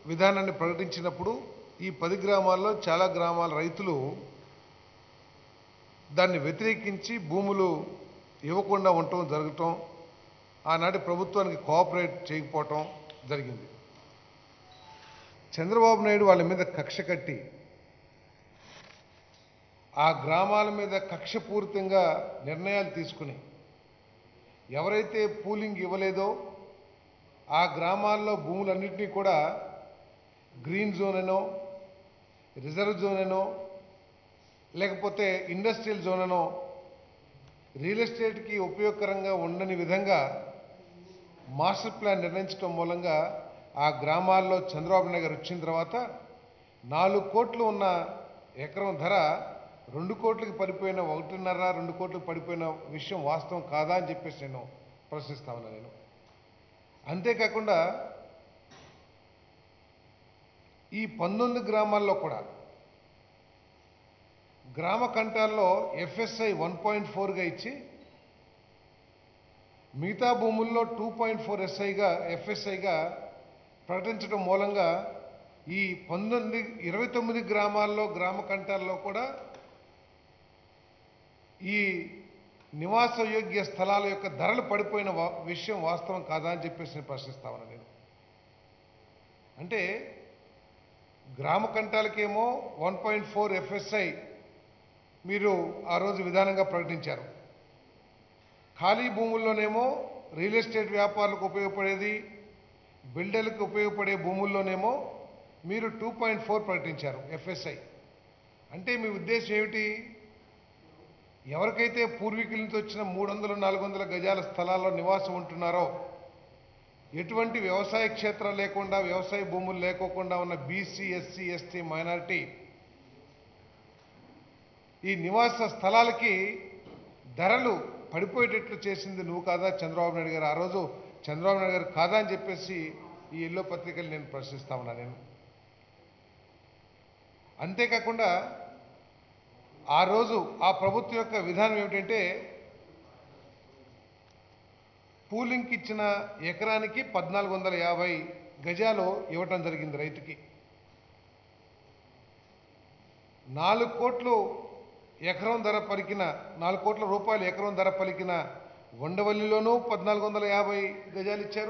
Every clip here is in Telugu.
విధానాన్ని ప్రకటించినప్పుడు ఈ పది గ్రామాల్లో చాలా గ్రామాల రైతులు దాన్ని వ్యతిరేకించి భూములు ఇవ్వకుండా ఉండటం జరగటం ఆనాటి ప్రభుత్వానికి కోఆపరేట్ చేయకపోవటం జరిగింది చంద్రబాబు నాయుడు వాళ్ళ మీద కక్ష కట్టి ఆ గ్రామాల మీద కక్షపూరితంగా నిర్ణయాలు తీసుకుని ఎవరైతే పూలింగ్ ఇవ్వలేదో ఆ గ్రామాల్లో భూములన్నింటినీ కూడా గ్రీన్ జోన్ అనో రిజర్వ్ జోన్ అనో లేకపోతే ఇండస్ట్రియల్ జోన్ అనో రియల్ ఎస్టేట్కి ఉపయోగకరంగా ఉండని విధంగా మాస్టర్ ప్లాన్ నిర్ణయించడం మూలంగా ఆ గ్రామాల్లో చంద్రబాబు నాయుడు గారు వచ్చిన తర్వాత నాలుగు కోట్లు ఉన్న ఎకరం ధర రెండు కోట్లకి పడిపోయిన ఒకటిన్నర రెండు కోట్లకు పడిపోయిన విషయం వాస్తవం కాదా అని చెప్పేసి నేను ప్రశ్నిస్తా ఉన్నా నేను అంతేకాకుండా ఈ పంతొమ్మిది గ్రామాల్లో కూడా గ్రామ కంటాల్లో ఎఫ్ఎస్ఐ వన్ పాయింట్ ఫోర్గా ఇచ్చి మిగతా భూముల్లో టూ పాయింట్ ఫోర్ ఎస్ఐగా ఎఫ్ఎస్ఐగా ప్రకటించడం మూలంగా ఈ పంతొమ్మిది ఇరవై తొమ్మిది గ్రామాల్లో గ్రామ కంటాల్లో కూడా ఈ నివాసయోగ్య స్థలాల యొక్క ధరలు పడిపోయిన వా- విషయం వాస్తవం కాదా అని చెప్పేసి నేను ప్రశ్నిస్తా ఉన్నా నేను అంటే గ్రామ కంటాలకేమో వన్ పాయింట్ ఫోర్ ఎఫ్ఎస్ఐ మీరు ఆ రోజు విధానంగా ప్రకటించారు ఖాళీ భూముల్లోనేమో రియల్ ఎస్టేట్ వ్యాపారులకు ఉపయోగపడేది బిల్డర్లకు ఉపయోగపడే భూముల్లోనేమో మీరు టూ పాయింట్ ఫోర్ ప్రకటించారు ఎఫ్ఎస్ఐ అంటే మీ ఉద్దేశం ఏమిటి ఎవరికైతే పూర్వీకుల నుంచి వచ్చిన మూడు వందలు నాలుగు వందల గజాల స్థలాల్లో నివాసం ఉంటున్నారో ఎటువంటి వ్యవసాయ క్షేత్రం లేకుండా వ్యవసాయ భూములు లేకోకుండా ఉన్న బీసీ ఎస్సీ ఎస్టీ మైనారిటీ ఈ నివాస స్థలాలకి ధరలు పడిపోయేటట్లు చేసింది నువ్వు కాదా చంద్రబాబు నాయుడు గారు ఆ రోజు చంద్రబాబు నాయుడు గారు కాదా అని చెప్పేసి ఈ ఎల్లో పత్రికలు నేను ప్రశ్నిస్తా ఉన్నా నేను అంతేకాకుండా ఆ రోజు ఆ ప్రభుత్వం యొక్క విధానం ఏమిటంటే పూలింగ్కి ఇచ్చిన ఎకరానికి పద్నాలుగు వందల యాభై గజాలు ఇవ్వటం జరిగింది రైతుకి నాలుగు కోట్లు ఎకరం ధర పలికిన నాలుగు కోట్ల రూపాయలు ఎకరం ధర పలికిన ఉండవల్లిలోనూ పద్నాలుగు వందల యాభై గజాలు ఇచ్చారు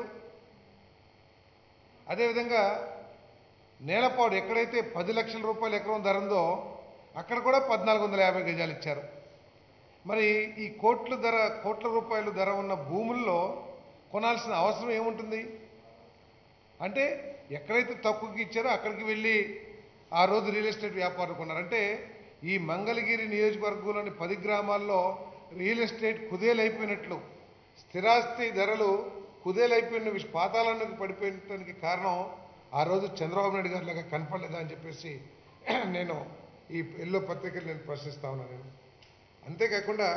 అదేవిధంగా నేలపాడు ఎక్కడైతే పది లక్షల రూపాయలు ఎకరం ధర ఉందో అక్కడ కూడా పద్నాలుగు వందల యాభై గజాలు ఇచ్చారు మరి ఈ కోట్ల ధర కోట్ల రూపాయలు ధర ఉన్న భూముల్లో కొనాల్సిన అవసరం ఏముంటుంది అంటే ఎక్కడైతే తక్కువకి ఇచ్చారో అక్కడికి వెళ్ళి ఆ రోజు రియల్ ఎస్టేట్ వ్యాపారులు కొన్నారు అంటే ఈ మంగళగిరి నియోజకవర్గంలోని పది గ్రామాల్లో రియల్ ఎస్టేట్ కుదేలైపోయినట్లు స్థిరాస్తి ధరలు కుదేలైపోయిన విష పాతాళానికి పడిపోయడానికి కారణం ఆ రోజు చంద్రబాబు నాయుడు గారి లాగా కనపడలేదా అని చెప్పేసి నేను ఈ ఎల్లో పత్రికలు నేను ప్రశ్నిస్తా ఉన్నాను నేను అంతేకాకుండా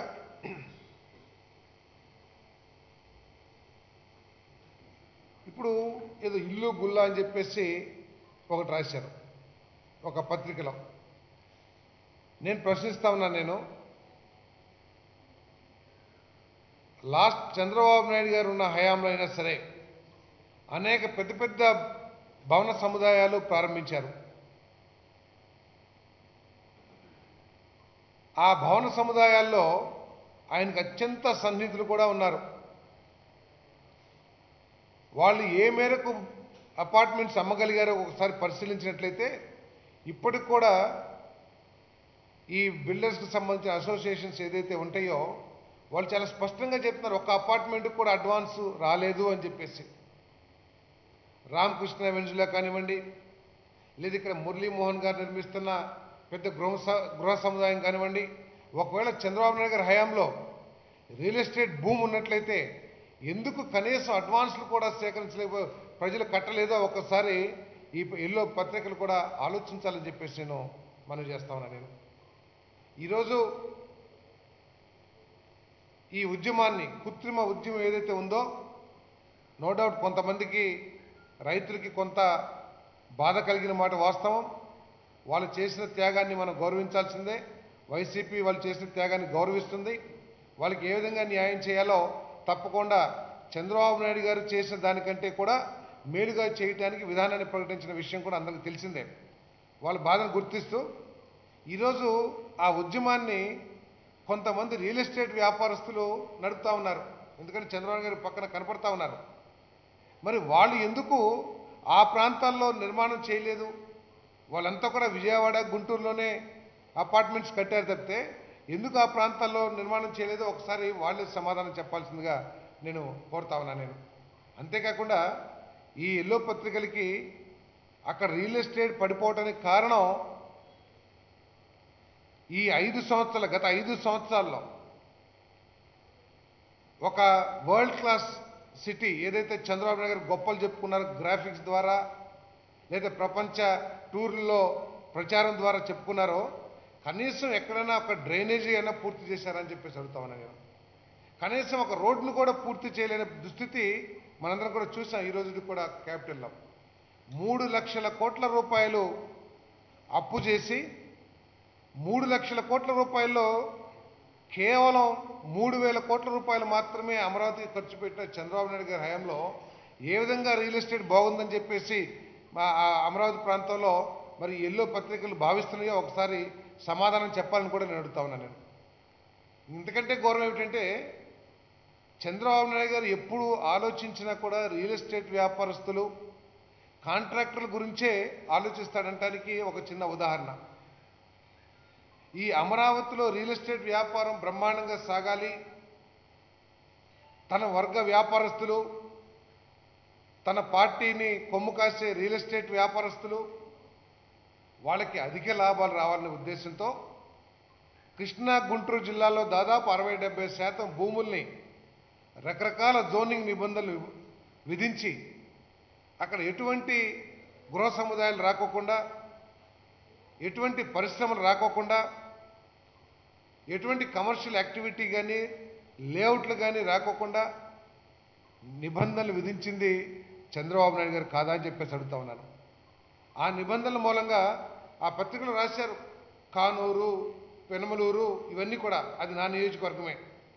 ఇప్పుడు ఏదో ఇల్లు గుల్ల అని చెప్పేసి ఒకటి రాశారు ఒక పత్రికలో నేను ప్రశ్నిస్తా ఉన్నాను నేను లాస్ట్ చంద్రబాబు నాయుడు గారు ఉన్న హయాంలో అయినా సరే అనేక పెద్ద పెద్ద భవన సముదాయాలు ప్రారంభించారు ఆ భవన సముదాయాల్లో ఆయనకు అత్యంత సన్నిహితులు కూడా ఉన్నారు వాళ్ళు ఏ మేరకు అపార్ట్మెంట్స్ అమ్మగలిగారో ఒకసారి పరిశీలించినట్లయితే ఇప్పటికి కూడా ఈ బిల్డర్స్కి సంబంధించిన అసోసియేషన్స్ ఏదైతే ఉంటాయో వాళ్ళు చాలా స్పష్టంగా చెప్తున్నారు ఒక అపార్ట్మెంట్కి కూడా అడ్వాన్స్ రాలేదు అని చెప్పేసి రామకృష్ణ వెంజులా కానివ్వండి లేదా ఇక్కడ మురళీమోహన్ గారు నిర్మిస్తున్న పెద్ద గృహ స- గృహ సముదాయం కానివ్వండి ఒకవేళ చంద్రబాబు నాయుడు గారి హయాంలో రియల్ ఎస్టేట్ భూమి ఉన్నట్లయితే ఎందుకు కనీసం అడ్వాన్స్లు కూడా సేకరించలేక ప్రజలు కట్టలేదో ఒకసారి ఈ ఎల్లో పత్రికలు కూడా ఆలోచించాలని చెప్పేసి నేను మనవి చేస్తా ఉన్నా నేను ఈరోజు ఈ ఉద్యమాన్ని కృత్రిమ ఉద్యమం ఏదైతే ఉందో నో డౌట్ కొంతమందికి రైతులకి కొంత బాధ కలిగిన మాట వాస్తవం వాళ్ళు చేసిన త్యాగాన్ని మనం గౌరవించాల్సిందే వైసీపీ వాళ్ళు చేసిన త్యాగాన్ని గౌరవిస్తుంది వాళ్ళకి ఏ విధంగా న్యాయం చేయాలో తప్పకుండా చంద్రబాబు నాయుడు గారు చేసిన దానికంటే కూడా మేలుగా చేయడానికి విధానాన్ని ప్రకటించిన విషయం కూడా అందరికీ తెలిసిందే వాళ్ళ బాధను గుర్తిస్తూ ఈరోజు ఆ ఉద్యమాన్ని కొంతమంది రియల్ ఎస్టేట్ వ్యాపారస్తులు నడుపుతా ఉన్నారు ఎందుకంటే చంద్రబాబు గారి పక్కన కనపడతా ఉన్నారు మరి వాళ్ళు ఎందుకు ఆ ప్రాంతాల్లో నిర్మాణం చేయలేదు వాళ్ళంతా కూడా విజయవాడ గుంటూరులోనే అపార్ట్మెంట్స్ కట్టారు తప్పితే ఎందుకు ఆ ప్రాంతాల్లో నిర్మాణం చేయలేదో ఒకసారి వాళ్ళే సమాధానం చెప్పాల్సిందిగా నేను కోరుతా ఉన్నా నేను అంతేకాకుండా ఈ ఎల్లో పత్రికలకి అక్కడ రియల్ ఎస్టేట్ పడిపోవడానికి కారణం ఈ ఐదు సంవత్సరాల గత ఐదు సంవత్సరాల్లో ఒక వరల్డ్ క్లాస్ సిటీ ఏదైతే చంద్రబాబు నాయుడు గారు గొప్పలు చెప్పుకున్నారో గ్రాఫిక్స్ ద్వారా లేదా ప్రపంచ టూర్లలో ప్రచారం ద్వారా చెప్పుకున్నారో కనీసం ఎక్కడైనా ఒక డ్రైనేజీ అయినా పూర్తి చేశారని చెప్పేసి అడుగుతా ఉన్నాను నేను కనీసం ఒక రోడ్ను కూడా పూర్తి చేయలేని దుస్థితి మనందరం కూడా చూసాం ఈ రోజు కూడా క్యాపిటల్లో మూడు లక్షల కోట్ల రూపాయలు అప్పు చేసి మూడు లక్షల కోట్ల రూపాయల్లో కేవలం మూడు వేల కోట్ల రూపాయలు మాత్రమే అమరావతికి ఖర్చు పెట్టిన చంద్రబాబు నాయుడు గారి హయాంలో ఏ విధంగా రియల్ ఎస్టేట్ బాగుందని చెప్పేసి మా ఆ అమరావతి ప్రాంతంలో మరి ఎల్లో పత్రికలు భావిస్తున్నాయో ఒకసారి సమాధానం చెప్పాలని కూడా నేను అడుగుతా ఉన్నాను నేను ఇంతకంటే గౌరవం ఏమిటంటే చంద్రబాబు నాయుడు గారు ఎప్పుడు ఆలోచించినా కూడా రియల్ ఎస్టేట్ వ్యాపారస్తులు కాంట్రాక్టర్ల గురించే ఆలోచిస్తాడంటానికి ఒక చిన్న ఉదాహరణ ఈ అమరావతిలో రియల్ ఎస్టేట్ వ్యాపారం బ్రహ్మాండంగా సాగాలి తన వర్గ వ్యాపారస్తులు తన పార్టీని కొమ్ము కాసే రియల్ ఎస్టేట్ వ్యాపారస్తులు వాళ్ళకి అధిక లాభాలు రావాలనే ఉద్దేశంతో కృష్ణా గుంటూరు జిల్లాలో దాదాపు అరవై డెబ్బై శాతం భూముల్ని రకరకాల జోనింగ్ నిబంధనలు విధించి అక్కడ ఎటువంటి గృహ సముదాయాలు రాకోకుండా ఎటువంటి పరిశ్రమలు రాకోకుండా ఎటువంటి కమర్షియల్ యాక్టివిటీ కానీ లేఅవుట్లు కానీ రాకోకుండా నిబంధనలు విధించింది చంద్రబాబు నాయుడు గారు కాదా అని చెప్పేసి అడుగుతా ఉన్నాను ఆ నిబంధనల మూలంగా ఆ పత్రికలు రాశారు కానూరు పెనమలూరు ఇవన్నీ కూడా అది నా నియోజకవర్గమే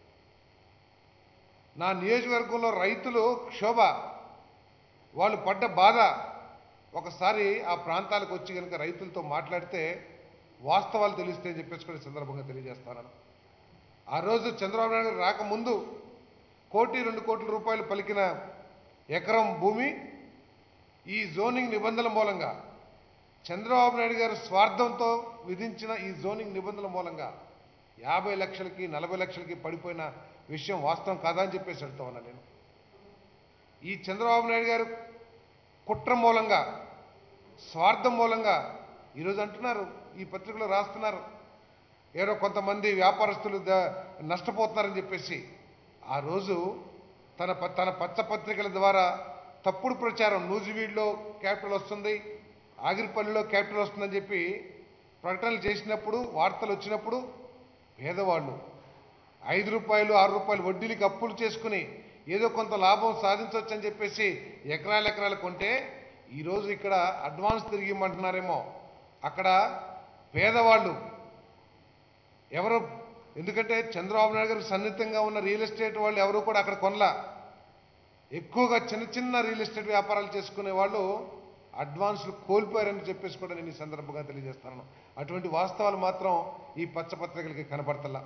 నా నియోజకవర్గంలో రైతులు క్షోభ వాళ్ళు పడ్డ బాధ ఒకసారి ఆ ప్రాంతాలకు వచ్చి కనుక రైతులతో మాట్లాడితే వాస్తవాలు తెలిస్తే అని చెప్పేసి కూడా ఈ సందర్భంగా తెలియజేస్తాను ఆ రోజు చంద్రబాబు నాయుడు గారు రాకముందు కోటి రెండు కోట్ల రూపాయలు పలికిన ఎకరం భూమి ఈ జోనింగ్ నిబంధనల మూలంగా చంద్రబాబు నాయుడు గారు స్వార్థంతో విధించిన ఈ జోనింగ్ నిబంధనల మూలంగా యాభై లక్షలకి నలభై లక్షలకి పడిపోయిన విషయం వాస్తవం కాదా అని చెప్పేసి అడుగుతా ఉన్నా నేను ఈ చంద్రబాబు నాయుడు గారు కుట్ర మూలంగా స్వార్థం మూలంగా ఈరోజు అంటున్నారు ఈ పత్రికలో రాస్తున్నారు ఏదో కొంతమంది వ్యాపారస్తులు ద- నష్టపోతున్నారని చెప్పేసి ఆ రోజు తన ప- తన పచ్చ పత్రికల ద్వారా తప్పుడు ప్రచారం నూజివీడ్లో క్యాపిటల్ వస్తుంది ఆగిరిపల్లిలో క్యాపిటల్ వస్తుందని చెప్పి ప్రకటనలు చేసినప్పుడు వార్తలు వచ్చినప్పుడు పేదవాళ్ళు ఐదు రూపాయలు ఆరు రూపాయలు వడ్డీలకి అప్పులు చేసుకుని ఏదో కొంత లాభం సాధించవచ్చని చెప్పేసి ఎకరాలు ఎకరాలు కొంటే ఈరోజు ఇక్కడ అడ్వాన్స్ తిరిగి ఇమ్మంటున్నారేమో అక్కడ పేదవాళ్ళు ఎవరు ఎందుకంటే చంద్రబాబు నాయుడు గారికి సన్నిహితంగా ఉన్న రియల్ ఎస్టేట్ వాళ్ళు ఎవరు కూడా అక్కడ కొనలా ఎక్కువగా చిన్న చిన్న రియల్ ఎస్టేట్ వ్యాపారాలు చేసుకునే వాళ్ళు అడ్వాన్స్లు కోల్పోయారని చెప్పేసి కూడా నేను ఈ సందర్భంగా తెలియజేస్తాను అటువంటి వాస్తవాలు మాత్రం ఈ పచ్చపత్రికలకి కనపడతల్లా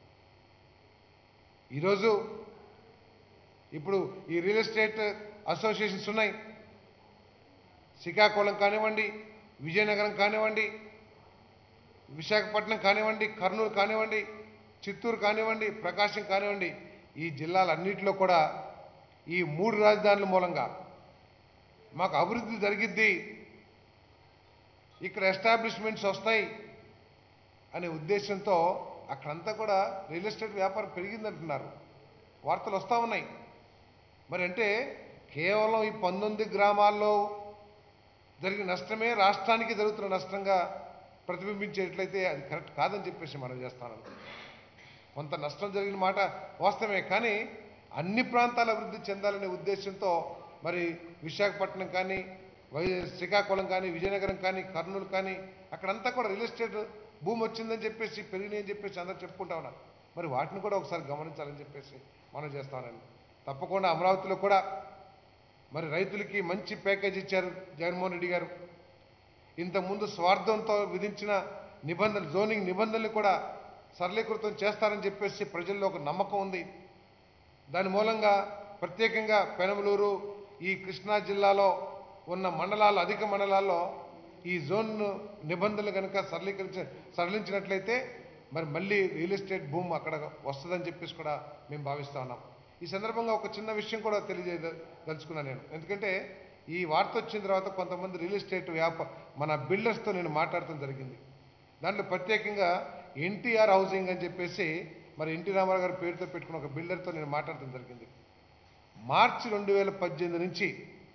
ఈరోజు ఇప్పుడు ఈ రియల్ ఎస్టేట్ అసోసియేషన్స్ ఉన్నాయి శ్రీకాకుళం కానివ్వండి విజయనగరం కానివ్వండి విశాఖపట్నం కానివ్వండి కర్నూలు కానివ్వండి చిత్తూరు కానివ్వండి ప్రకాశం కానివ్వండి ఈ జిల్లాలన్నింటిలో కూడా ఈ మూడు రాజధానుల మూలంగా మాకు అభివృద్ధి జరిగిద్ది ఇక్కడ ఎస్టాబ్లిష్మెంట్స్ వస్తాయి అనే ఉద్దేశంతో అక్కడంతా కూడా రియల్ ఎస్టేట్ వ్యాపారం పెరిగిందంటున్నారు వార్తలు వస్తూ ఉన్నాయి మరి అంటే కేవలం ఈ పంతొమ్మిది గ్రామాల్లో జరిగిన నష్టమే రాష్ట్రానికి జరుగుతున్న నష్టంగా ప్రతిబింబించేట్లయితే అది కరెక్ట్ కాదని చెప్పేసి మనం చేస్తాను కొంత నష్టం జరిగిన మాట వాస్తవమే కానీ అన్ని ప్రాంతాలు అభివృద్ధి చెందాలనే ఉద్దేశంతో మరి విశాఖపట్నం కానీ వై శ్రీకాకుళం కానీ విజయనగరం కానీ కర్నూలు కానీ అక్కడంతా కూడా రియల్ ఎస్టేట్ భూమి వచ్చిందని చెప్పేసి పెరిగినాయి అని చెప్పేసి అందరూ చెప్పుకుంటా ఉన్నారు మరి వాటిని కూడా ఒకసారి గమనించాలని చెప్పేసి మనం చేస్తానండి తప్పకుండా అమరావతిలో కూడా మరి రైతులకి మంచి ప్యాకేజ్ ఇచ్చారు జగన్మోహన్ రెడ్డి గారు ఇంతకుముందు స్వార్థంతో విధించిన నిబంధన జోనింగ్ నిబంధనలు కూడా సరళీకృతం చేస్తారని చెప్పేసి ప్రజల్లో ఒక నమ్మకం ఉంది దాని మూలంగా ప్రత్యేకంగా పెనమలూరు ఈ కృష్ణా జిల్లాలో ఉన్న మండలాలు అధిక మండలాల్లో ఈ జోన్ నిబంధనలు కనుక సరళీకరించ సరళించినట్లయితే మరి మళ్ళీ రియల్ ఎస్టేట్ భూమి అక్కడ వస్తుందని చెప్పేసి కూడా మేము భావిస్తా ఉన్నాం ఈ సందర్భంగా ఒక చిన్న విషయం కూడా తెలియజేయదలుచుకున్నాను నేను ఎందుకంటే ఈ వార్త వచ్చిన తర్వాత కొంతమంది రియల్ ఎస్టేట్ వ్యాప మన బిల్డర్స్తో నేను మాట్లాడటం జరిగింది దాంట్లో ప్రత్యేకంగా ఎన్టీఆర్ హౌసింగ్ అని చెప్పేసి మరి ఎన్టీ రామారావు గారి పేరుతో పెట్టుకున్న ఒక బిల్డర్తో నేను మాట్లాడటం జరిగింది మార్చి రెండు వేల పద్దెనిమిది నుంచి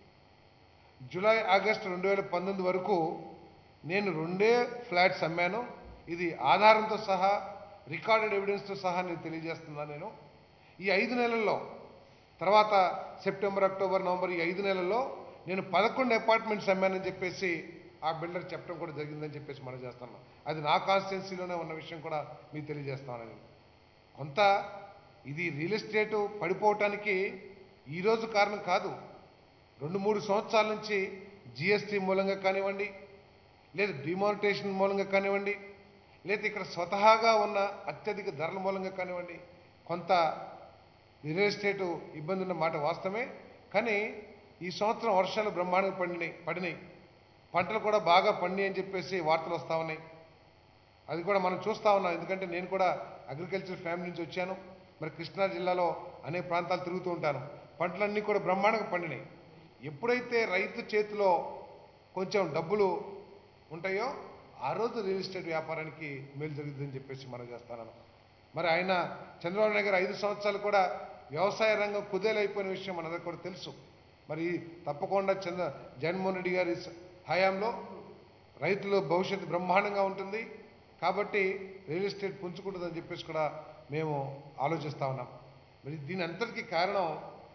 జూలై ఆగస్టు రెండు వేల పంతొమ్మిది వరకు నేను రెండే ఫ్లాట్స్ అమ్మాను ఇది ఆధారంతో సహా రికార్డెడ్ ఎవిడెన్స్తో సహా నేను తెలియజేస్తున్నాను నేను ఈ ఐదు నెలల్లో తర్వాత సెప్టెంబర్ అక్టోబర్ నవంబర్ ఈ ఐదు నెలల్లో నేను పదకొండు అపార్ట్మెంట్స్ అమ్మానని చెప్పేసి ఆ బిల్డర్ చెప్పడం కూడా జరిగిందని చెప్పేసి మనం చేస్తున్నాం అది నా కాన్స్టిట్యున్సీలోనే ఉన్న విషయం కూడా మీకు తెలియజేస్తాను నేను కొంత ఇది రియల్ ఎస్టేటు పడిపోవటానికి ఈరోజు కారణం కాదు రెండు మూడు సంవత్సరాల నుంచి జిఎస్టీ మూలంగా కానివ్వండి లేదా డిమానిటేషన్ మూలంగా కానివ్వండి లేదా ఇక్కడ స్వతహాగా ఉన్న అత్యధిక ధరల మూలంగా కానివ్వండి కొంత రియల్ ఎస్టేటు ఇబ్బంది ఉన్న మాట వాస్తవమే కానీ ఈ సంవత్సరం వర్షాలు బ్రహ్మాండంగా పడినాయి పడినాయి పంటలు కూడా బాగా పండి అని చెప్పేసి వార్తలు వస్తూ ఉన్నాయి అది కూడా మనం చూస్తూ ఉన్నాం ఎందుకంటే నేను కూడా అగ్రికల్చర్ ఫ్యామిలీ నుంచి వచ్చాను మరి కృష్ణా జిల్లాలో అనేక ప్రాంతాలు తిరుగుతూ ఉంటాను పంటలన్నీ కూడా బ్రహ్మాండంగా పండినాయి ఎప్పుడైతే రైతు చేతిలో కొంచెం డబ్బులు ఉంటాయో ఆ రోజు రియల్ ఎస్టేట్ వ్యాపారానికి మేలు జరుగుతుందని చెప్పేసి మనం చేస్తాను మరి ఆయన చంద్రబాబు నాయుడు గారు ఐదు సంవత్సరాలు కూడా వ్యవసాయ రంగం కుదేలైపోయిన విషయం మనందరికీ కూడా తెలుసు మరి తప్పకుండా చంద్ర జగన్మోహన్ రెడ్డి గారి స- హయాంలో రైతుల భవిష్యత్తు బ్రహ్మాండంగా ఉంటుంది కాబట్టి రియల్ ఎస్టేట్ పుంజుకుంటుందని చెప్పేసి కూడా మేము ఆలోచిస్తా ఉన్నాం మరి దీని అంతటికీ కారణం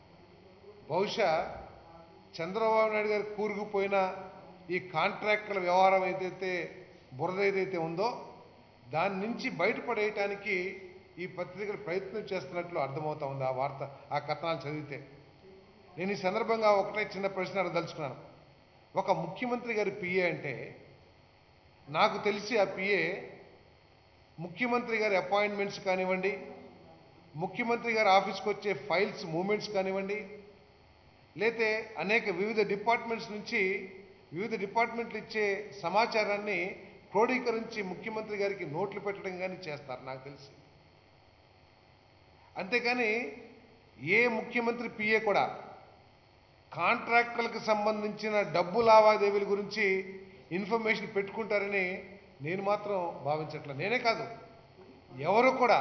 బహుశా చంద్రబాబు నాయుడు గారు కూరుకుపోయిన ఈ కాంట్రాక్టుల వ్యవహారం ఏదైతే బురద ఏదైతే ఉందో దాని నుంచి బయటపడేయటానికి ఈ పత్రికలు ప్రయత్నం చేస్తున్నట్లు అర్థమవుతా ఉంది ఆ వార్త ఆ కథనాలు చదివితే నేను ఈ సందర్భంగా ఒకటే చిన్న ప్రశ్న అడగదలుచుకున్నాను ఒక ముఖ్యమంత్రి గారి పిఏ అంటే నాకు తెలిసి ఆ పిఏ ముఖ్యమంత్రి గారి అపాయింట్మెంట్స్ కానివ్వండి ముఖ్యమంత్రి గారి ఆఫీస్కి వచ్చే ఫైల్స్ మూమెంట్స్ కానివ్వండి లేతే అనేక వివిధ డిపార్ట్మెంట్స్ నుంచి వివిధ డిపార్ట్మెంట్లు ఇచ్చే సమాచారాన్ని క్రోడీకరించి ముఖ్యమంత్రి గారికి నోట్లు పెట్టడం కానీ చేస్తారు నాకు తెలిసి అంతేకాని ఏ ముఖ్యమంత్రి పిఏ కూడా కాంట్రాక్టులకు సంబంధించిన డబ్బు లావాదేవీల గురించి ఇన్ఫర్మేషన్ పెట్టుకుంటారని నేను మాత్రం భావించట్లే నేనే కాదు ఎవరు కూడా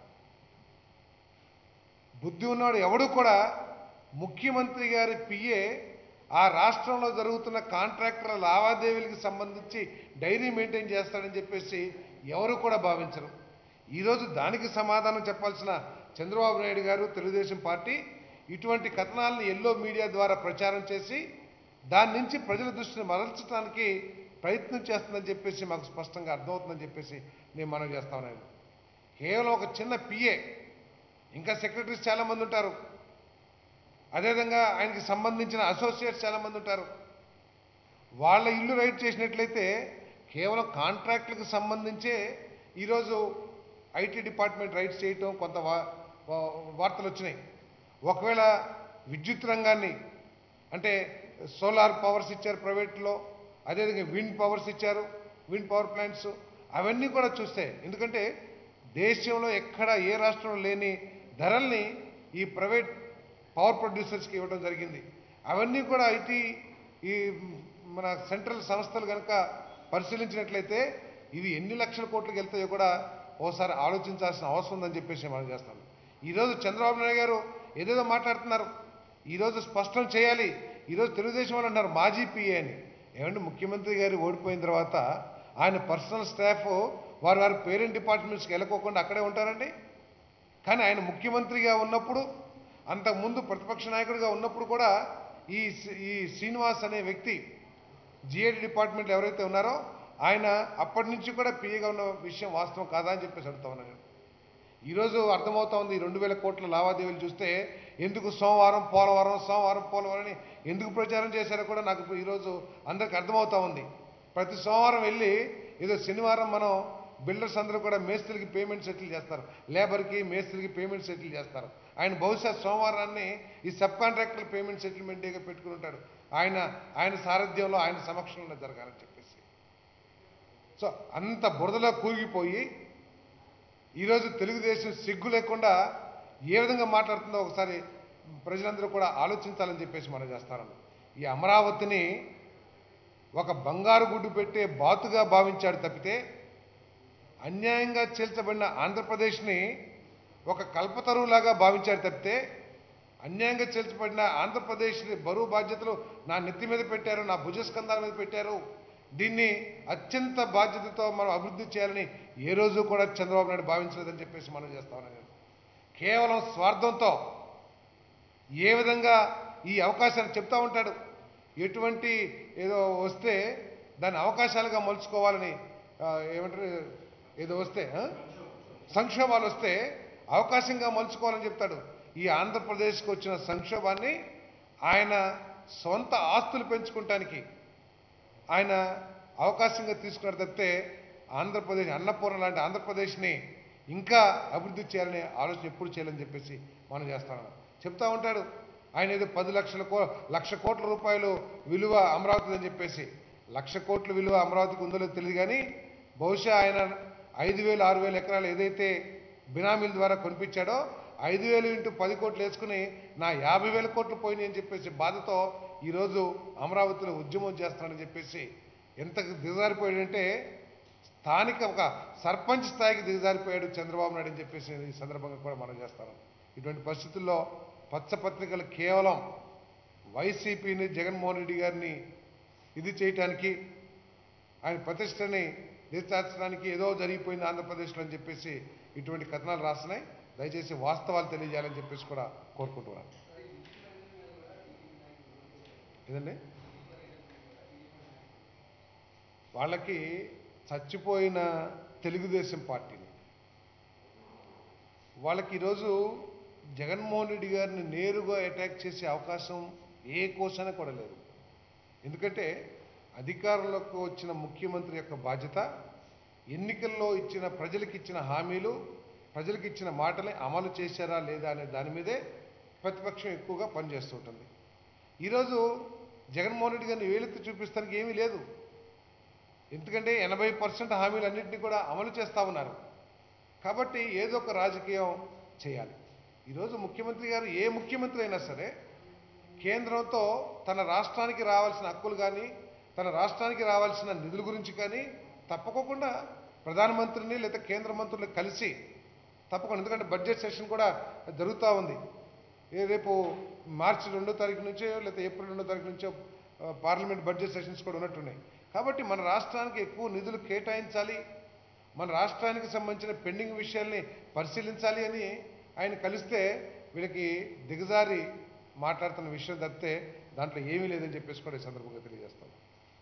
బుద్ధి ఉన్నవాడు ఎవడు కూడా ముఖ్యమంత్రి గారి పిఏ ఆ రాష్ట్రంలో జరుగుతున్న కాంట్రాక్టర్ల లావాదేవీలకు సంబంధించి డైరీ మెయింటైన్ చేస్తాడని చెప్పేసి ఎవరు కూడా భావించరు ఈరోజు దానికి సమాధానం చెప్పాల్సిన చంద్రబాబు నాయుడు గారు తెలుగుదేశం పార్టీ ఇటువంటి కథనాలను ఎల్లో మీడియా ద్వారా ప్రచారం చేసి దాని నుంచి ప్రజల దృష్టిని మరల్చడానికి ప్రయత్నం చేస్తుందని చెప్పేసి మాకు స్పష్టంగా అర్థమవుతుందని చెప్పేసి నేను మనం చేస్తా ఉన్నాను కేవలం ఒక చిన్న పిఏ ఇంకా సెక్రటరీస్ చాలామంది ఉంటారు అదేవిధంగా ఆయనకి సంబంధించిన అసోసియేట్స్ చాలామంది ఉంటారు వాళ్ళ ఇల్లు రైట్ చేసినట్లయితే కేవలం కాంట్రాక్టులకు సంబంధించే ఈరోజు ఐటీ డిపార్ట్మెంట్ రైట్స్ చేయటం కొంత వా- వా- వార్తలు వచ్చినాయి ఒకవేళ విద్యుత్ రంగాన్ని అంటే సోలార్ పవర్స్ ఇచ్చారు ప్రైవేట్లో అదేవిధంగా విండ్ పవర్స్ ఇచ్చారు విండ్ పవర్ ప్లాంట్స్ అవన్నీ కూడా చూస్తే ఎందుకంటే దేశంలో ఎక్కడ ఏ రాష్ట్రంలో లేని ధరల్ని ఈ ప్రైవేట్ పవర్ ప్రొడ్యూసర్స్కి ఇవ్వడం జరిగింది అవన్నీ కూడా ఐటీ ఈ మన సెంట్రల్ సంస్థలు కనుక పరిశీలించినట్లయితే ఇవి ఎన్ని లక్షల కోట్లకు వెళ్తాయో కూడా ఓసారి ఆలోచించాల్సిన అవసరం ఉందని చెప్పేసి మనం చేస్తాం ఈరోజు చంద్రబాబు నాయుడు గారు ఏదేదో మాట్లాడుతున్నారు ఈరోజు స్పష్టం చేయాలి ఈరోజు తెలుగుదేశం వాళ్ళు అంటారు మాజీ పిఏ అని ఏమంటే ముఖ్యమంత్రి గారు ఓడిపోయిన తర్వాత ఆయన పర్సనల్ స్టాఫ్ వారి వారి పేరెంట్ డిపార్ట్మెంట్స్కి వెళ్ళకోకుండా అక్కడే ఉంటారండి కానీ ఆయన ముఖ్యమంత్రిగా ఉన్నప్పుడు అంతకుముందు ప్రతిపక్ష నాయకుడిగా ఉన్నప్పుడు కూడా ఈ శ్రీ- ఈ శ్రీనివాస్ అనే వ్యక్తి జిఏడి డిపార్ట్మెంట్ ఎవరైతే ఉన్నారో ఆయన అప్పటి నుంచి కూడా పిఏగా ఉన్న విషయం వాస్తవం కాదా అని చెప్పేసి అడుగుతా ఉన్నాను నేను. ఈరోజు అర్థమవుతా ఉంది ఈ రెండు వేల కోట్ల లావాదేవీలు చూస్తే ఎందుకు సోమవారం పోలవరం సోమవారం పోలవరం అని ఎందుకు ప్రచారం చేశారో కూడా నాకు ఇప్పుడు ఈరోజు అందరికి అర్థమవుతా ఉంది ప్రతి సోమవారం వెళ్ళి ఏదో శనివారం మనం బిల్డర్స్ అందరూ కూడా మేస్త్రికి పేమెంట్ సెటిల్ చేస్తారు లేబర్కి మేస్త్రికి పేమెంట్ సెటిల్ చేస్తారు ఆయన బహుశా సోమవారాన్ని ఈ సబ్ కాంట్రాక్టర్ పేమెంట్ సెటిల్మెంట్ డేగా పెట్టుకుని ఉంటాడు ఆయన ఆయన సారథ్యంలో ఆయన సమక్షంలో జరగాలని చెప్పేసి సో అంత బురదలో కూగిపోయి ఈరోజు తెలుగుదేశం సిగ్గు లేకుండా ఏ విధంగా మాట్లాడుతుందో ఒకసారి ప్రజలందరూ కూడా ఆలోచించాలని చెప్పేసి మనం చేస్తాను ఈ అమరావతిని ఒక బంగారు గుడ్డు పెట్టే బాతుగా భావించాడు తప్పితే అన్యాయంగా చేల్చబడిన ఆంధ్రప్రదేశ్ని ఒక కల్పతరువులాగా భావించాడు తప్పితే అన్యాయంగా చేల్చబడిన ఆంధ్రప్రదేశ్ని బరువు బాధ్యతలు నా నెత్తి మీద పెట్టారు నా భుజస్కంధాల మీద పెట్టారు దీన్ని అత్యంత బాధ్యతతో మనం అభివృద్ధి చేయాలని ఏ రోజు కూడా చంద్రబాబు నాయుడు భావించలేదని చెప్పేసి మనం చేస్తా ఉన్నాను నేను కేవలం స్వార్థంతో ఏ విధంగా ఈ అవకాశాన్ని చెప్తా ఉంటాడు ఎటువంటి ఏదో వస్తే దాన్ని అవకాశాలుగా మలుచుకోవాలని ఆ, ఏమంటారు ఏదో వస్తే ఆ? సంక్షోభాలు వస్తే అవకాశంగా మలుచుకోవాలని చెప్తాడు ఈ ఆంధ్రప్రదేశ్కి వచ్చిన సంక్షోభాన్ని ఆయన సొంత ఆస్తులు పెంచుకుంటానికి ఆయన అవకాశంగా తీసుకున్నారు తప్పితే ఆంధ్రప్రదేశ్ అన్నపూర్ణ లాంటి ఆంధ్రప్రదేశ్ని ఇంకా అభివృద్ధి చేయాలనే ఆలోచన ఎప్పుడు చేయాలని చెప్పేసి మనం చేస్తాను చెప్తా ఉంటాడు ఆయన ఏదో పది లక్షల కో లక్ష కోట్ల రూపాయలు విలువ అమరావతి అని చెప్పేసి లక్ష కోట్ల విలువ అమరావతికి ఉందో లేదో తెలియదు కానీ బహుశా ఆయన ఐదు వేలు ఆరు వేల ఎకరాలు ఏదైతే బినామీల ద్వారా కొనిపించాడో ఐదు వేలు ఇంటూ పది కోట్లు వేసుకుని నా యాభై వేల కోట్లు పోయినాయి అని చెప్పేసి బాధతో ఈరోజు అమరావతిలో ఉద్యమం చేస్తానని చెప్పేసి ఎంత దిగజారిపోయాడంటే స్థానిక ఒక సర్పంచ్ స్థాయికి దిగజారిపోయాడు చంద్రబాబు నాయుడు అని చెప్పేసి ఈ సందర్భంగా కూడా మనం చేస్తాను ఇటువంటి పరిస్థితుల్లో పచ్చపత్రికలు కేవలం వైసీపీని జగన్మోహన్ రెడ్డి గారిని ఇది చేయటానికి ఆయన ప్రతిష్టని దిగచార్చడానికి ఏదో జరిగిపోయింది ఆంధ్రప్రదేశ్లో అని చెప్పేసి ఇటువంటి కథనాలు రాస్తున్నాయి దయచేసి వాస్తవాలు తెలియజేయాలని చెప్పేసి కూడా కోరుకుంటున్నాను ఏదండి వాళ్ళకి చచ్చిపోయిన తెలుగుదేశం పార్టీని వాళ్ళకి ఈరోజు జగన్మోహన్ రెడ్డి గారిని నేరుగా అటాక్ చేసే అవకాశం ఏ కోశాన కూడా లేదు ఎందుకంటే అధికారంలోకి వచ్చిన ముఖ్యమంత్రి యొక్క బాధ్యత ఎన్నికల్లో ఇచ్చిన ప్రజలకు ఇచ్చిన హామీలు ప్రజలకు ఇచ్చిన మాటలే అమలు చేశారా లేదా అనే దాని మీదే ప్రతిపక్షం ఎక్కువగా పనిచేస్తుంటుంది ఈరోజు జగన్మోహన్ రెడ్డి గారిని వేలెత్తి చూపిస్తానికి ఏమీ లేదు ఎందుకంటే ఎనభై పర్సెంట్ హామీలన్నింటినీ కూడా అమలు చేస్తూ ఉన్నారు కాబట్టి ఏదో ఒక రాజకీయం చేయాలి ఈరోజు ముఖ్యమంత్రి గారు ఏ ముఖ్యమంత్రి అయినా సరే కేంద్రంతో తన రాష్ట్రానికి రావాల్సిన హక్కులు కానీ తన రాష్ట్రానికి రావాల్సిన నిధుల గురించి కానీ తప్పకోకుండా ప్రధానమంత్రిని లేదా కేంద్ర మంత్రులు కలిసి తప్పకుండా ఎందుకంటే బడ్జెట్ సెషన్ కూడా జరుగుతూ ఉంది ఏ రేపు మార్చి రెండో తారీఖు నుంచో లేదా ఏప్రిల్ రెండో తారీఖు నుంచో ఆ, పార్లమెంట్ బడ్జెట్ సెషన్స్ కూడా ఉన్నట్టున్నాయి కాబట్టి మన రాష్ట్రానికి ఎక్కువ నిధులు కేటాయించాలి మన రాష్ట్రానికి సంబంధించిన పెండింగ్ విషయాల్ని పరిశీలించాలి అని ఆయన కలిస్తే వీళ్ళకి దిగజారి మాట్లాడుతున్న విషయం తప్పితే దాంట్లో ఏమీ లేదని చెప్పేసి కూడా ఈ సందర్భంగా తెలియజేస్తాం